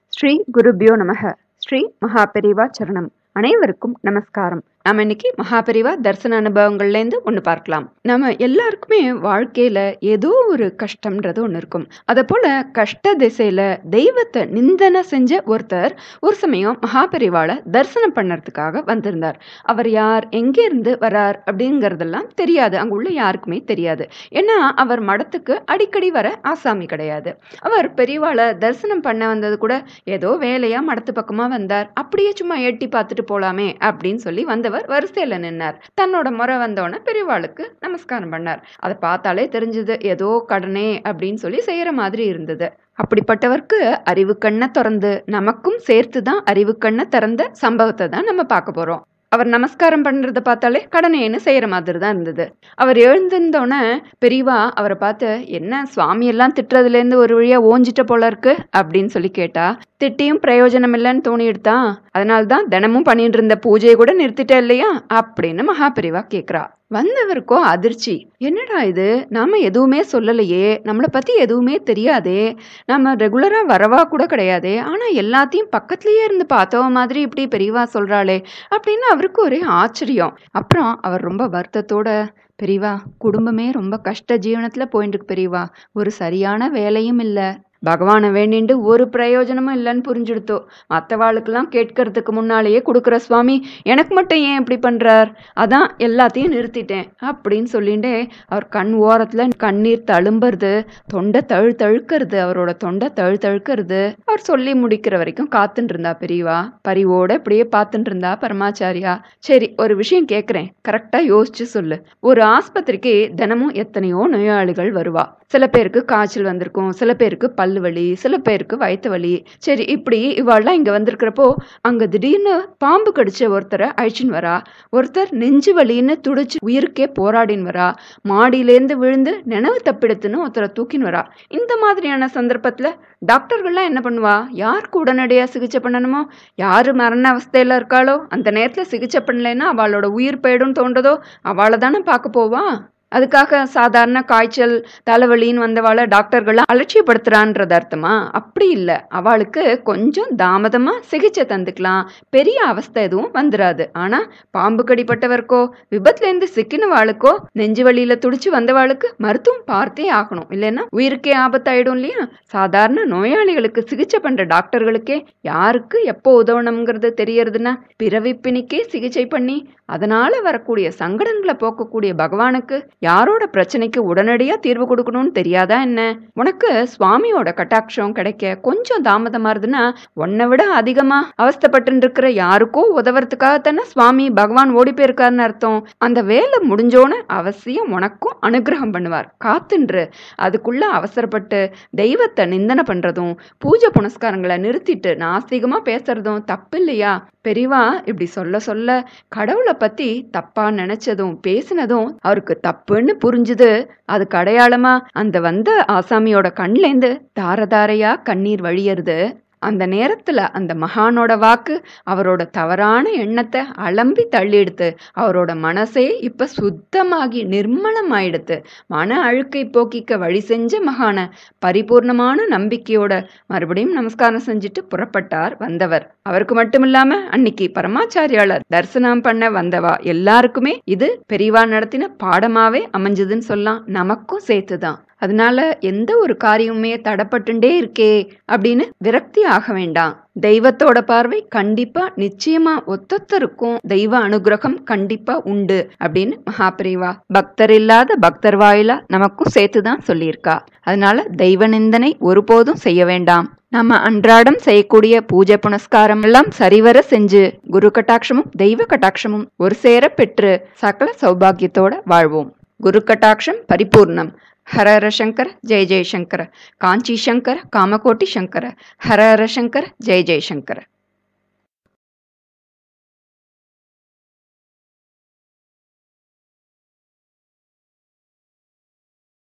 ஸ்ரீ குருபியோ நமக ஸ்ரீ மகாபெரிவா சரணம் அனைவருக்கும் நமஸ்காரம் நாம இன்னைக்கு மகாபெரிவா தரிசன அனுபவங்கள்லேருந்து ஒன்று பார்க்கலாம் நம்ம எல்லாருக்குமே வாழ்க்கையில ஏதோ ஒரு கஷ்டம்ன்றது ஒன்று இருக்கும் அதை போல கஷ்ட திசையில தெய்வத்தை நிந்தனை செஞ்ச ஒருத்தர் ஒரு சமயம் மகாபெரிவாளை தரிசனம் பண்ணறதுக்காக வந்திருந்தார் அவர் யார் எங்கே இருந்து வரார் அப்படிங்கிறதெல்லாம் தெரியாது அங்க உள்ள யாருக்குமே தெரியாது ஏன்னா அவர் மடத்துக்கு அடிக்கடி வர ஆசாமி கிடையாது அவர் பெரியவாளை தரிசனம் பண்ண வந்தது கூட ஏதோ வேலையா மடத்து பக்கமா வந்தார் அப்படியே சும்மா எட்டி பார்த்துட்டு போலாமே அப்படின்னு சொல்லி வந்தவர் வரிசையில நின்னார் தன்னோட முறை வந்தோடனே பெரியவாளுக்கு நமஸ்காரம் பண்ணார் அதை பார்த்தாலே தெரிஞ்சது ஏதோ கடனே அப்படின்னு சொல்லி செய்யற மாதிரி இருந்தது அப்படிப்பட்டவருக்கு அறிவு கண்ணை திறந்து நமக்கும் சேர்த்து தான் அறிவு கண்ணை திறந்த சம்பவத்தை தான் நம்ம பார்க்க போறோம் அவர் நமஸ்காரம் பண்றத பார்த்தாலே கடனேன்னு செய்யற மாதிரி தான் இருந்தது அவர் எழுந்திருந்தோன்னே பெரியவா அவரை பார்த்து என்ன சுவாமி எல்லாம் திட்டுறதுல இருந்து ஒரு வழியா ஓஞ்சிட்ட போல இருக்கு அப்படின்னு சொல்லி கேட்டா திட்டியும் பிரயோஜனம் இல்லைன்னு தோணி எடுத்தான் அதனால்தான் தினமும் பண்ணிட்டு இருந்த பூஜையை கூட நிறுத்திட்ட இல்லையா அப்படின்னு மகாபெரிவா கேக்குறா வந்தவருக்கோ அதிர்ச்சி என்னடா இது நாம எதுவுமே சொல்லலையே நம்மளை பத்தி எதுவுமே தெரியாதே நம்ம ரெகுலரா வரவா கூட கிடையாதே ஆனா எல்லாத்தையும் பக்கத்துலயே இருந்து பார்த்தவ மாதிரி இப்படி பெரியவா சொல்றாளே அப்படின்னு அவருக்கு ஒரே ஆச்சரியம் அப்புறம் அவர் ரொம்ப வருத்தத்தோட பெரியவா குடும்பமே ரொம்ப கஷ்ட ஜீவனத்துல போயிட்டு இருக்கு பெரியவா ஒரு சரியான வேலையும் இல்லை பகவானை வேண்டிண்டு ஒரு பிரயோஜனமும் இல்லைன்னு புரிஞ்சுடுத்தோ மற்றவாளுக்கெல்லாம் கேட்கறதுக்கு முன்னாலேயே கொடுக்குற சுவாமி எனக்கு மட்டும் ஏன் இப்படி பண்றார் அதான் எல்லாத்தையும் நிறுத்திட்டேன் அப்படின்னு சொல்லிண்டே அவர் கண் ஓரத்துல கண்ணீர் தழும்புறது தொண்டை தழு தழுக்கிறது அவரோட தொண்டை தழு தழுக்கிறது அவர் சொல்லி முடிக்கிற வரைக்கும் காத்துட்டு இருந்தா பெரியவா பரிவோட இப்படியே பார்த்துட்டு இருந்தா பரமாச்சாரியா சரி ஒரு விஷயம் கேட்குறேன் கரெக்டா யோசிச்சு சொல்லு ஒரு ஆஸ்பத்திரிக்கு தினமும் எத்தனையோ நோயாளிகள் வருவா சில பேருக்கு காய்ச்சல் வந்திருக்கும் சில பேருக்கு பல்லு வலி சில பேருக்கு வயிற்று வலி சரி இப்படி இவாள்லாம் இங்க வந்திருக்கிறப்போ அங்க திடீர்னு பாம்பு கடிச்ச ஒருத்தரை அழிச்சின்னு வரா ஒருத்தர் நெஞ்சு வலின்னு துடிச்சு உயிருக்கே போராடின்னு வரா மாடியிலேருந்து விழுந்து நினைவு தப்பிடுத்துன்னு ஒருத்தரை தூக்கின்னு வரா இந்த மாதிரியான சந்தர்ப்பத்துல டாக்டர்கள்லாம் என்ன பண்ணுவா யாருக்கு உடனடியா சிகிச்சை பண்ணணுமோ யாரு மரண அவஸ்தையில இருக்காளோ அந்த நேரத்துல சிகிச்சை பண்ணலைன்னா அவளோட உயிர் போயிடும் தோன்றதோ அவளை தானே பார்க்க போவா அதுக்காக சாதாரண காய்ச்சல் தலைவலின்னு வந்தவாளை டாக்டர்கள்லாம் அலட்சியப்படுத்துறான்றது அர்த்தமா அப்படி இல்லை அவளுக்கு கொஞ்சம் தாமதமா சிகிச்சை தந்துக்கலாம் பெரிய அவஸ்தை எதுவும் வந்துடாது ஆனா பாம்பு கடிப்பட்டவருக்கோ விபத்துலேருந்து சிக்கினவாளுக்கோ நெஞ்சு வலியில துடிச்சு வந்தவாளுக்கு மருத்துவம் பார்த்தே ஆகணும் இல்லைன்னா உயிருக்கே ஆபத்தாயிடும் இல்லையா சாதாரண நோயாளிகளுக்கு சிகிச்சை பண்ற டாக்டர்களுக்கே யாருக்கு எப்போ உதவணுங்கிறது தெரியறதுன்னா பிறவிப்பினிக்கே சிகிச்சை பண்ணி அதனால வரக்கூடிய சங்கடங்களை போக்கக்கூடிய பகவானுக்கு யாரோட பிரச்சனைக்கு உடனடியா தீர்வு கொடுக்கணும்னு தெரியாதா என்ன உனக்கு சுவாமியோட கட்டாட்சம் கிடைக்க கொஞ்சம் தாமதமா இருதுன்னா உன்னை விட அதிகமா அவஸ்தப்பட்டு இருக்கிற யாருக்கோ உதவுறதுக்காக தானே சுவாமி பகவான் ஓடி போயிருக்காருன்னு அர்த்தம் அந்த வேலை முடிஞ்சோன்னு அவசியம் உனக்கும் அனுகிரகம் பண்ணுவார் காத்துன்று அதுக்குள்ள அவசரப்பட்டு தெய்வத்தை நிந்தனை பண்றதும் பூஜை புனஸ்காரங்களை நிறுத்திட்டு நாஸ்திகமா பேசுறதும் தப்பு இல்லையா பெரியவா இப்படி சொல்ல சொல்ல கடவுளை பத்தி தப்பா நினைச்சதும் பேசினதும் அவருக்கு தப்புன்னு புரிஞ்சுது அதுக்கு அடையாளமா அந்த வந்த ஆசாமியோட கண்லேந்து தாரதாரையா கண்ணீர் வழியறது அந்த நேரத்துல அந்த மகானோட வாக்கு அவரோட தவறான எண்ணத்தை அலம்பி தள்ளிடுத்து அவரோட மனசே இப்ப சுத்தமாகி நிர்மலமாயிடுத்து மன அழுக்கை போக்கிக்க வழி செஞ்ச மகான பரிபூர்ணமான நம்பிக்கையோட மறுபடியும் நமஸ்காரம் செஞ்சுட்டு புறப்பட்டார் வந்தவர் அவருக்கு மட்டும் இல்லாம அன்னைக்கு பரமாச்சாரியாளர் தரிசனம் பண்ண வந்தவா எல்லாருக்குமே இது பெரியவா நடத்தின பாடமாவே அமைஞ்சதுன்னு சொல்லலாம் நமக்கும் சேர்த்துதான் அதனால எந்த ஒரு காரியமுமே தடப்பட்டுண்டே இருக்கே அப்படின்னு விரக்தி ஆக வேண்டாம் தெய்வத்தோட பார்வை கண்டிப்பா நிச்சயமா ஒத்தொத்தருக்கும் தெய்வ அனுகிரகம் கண்டிப்பா உண்டு அப்படின்னு மகாபிரிவா பக்தர் இல்லாத பக்தர் வாயிலா நமக்கும் சேர்த்துதான் சொல்லியிருக்கா அதனால தெய்வ நிந்தனை ஒருபோதும் செய்ய வேண்டாம் நம்ம அன்றாடம் செய்யக்கூடிய பூஜை புனஸ்காரம் எல்லாம் சரிவர செஞ்சு குரு கட்டாட்சமும் தெய்வ கட்டாட்சமும் ஒரு சேர பெற்று சகல சௌபாகியத்தோட வாழ்வோம் குரு கட்டாட்சம் பரிபூர்ணம் ஹர ஹர சங்கர ஜெய ஜெயசங்கர காஞ்சி சங்கர காமகோட்டி சங்கர ஹர ஹர சங்கர ஜெய ஜெயசங்கர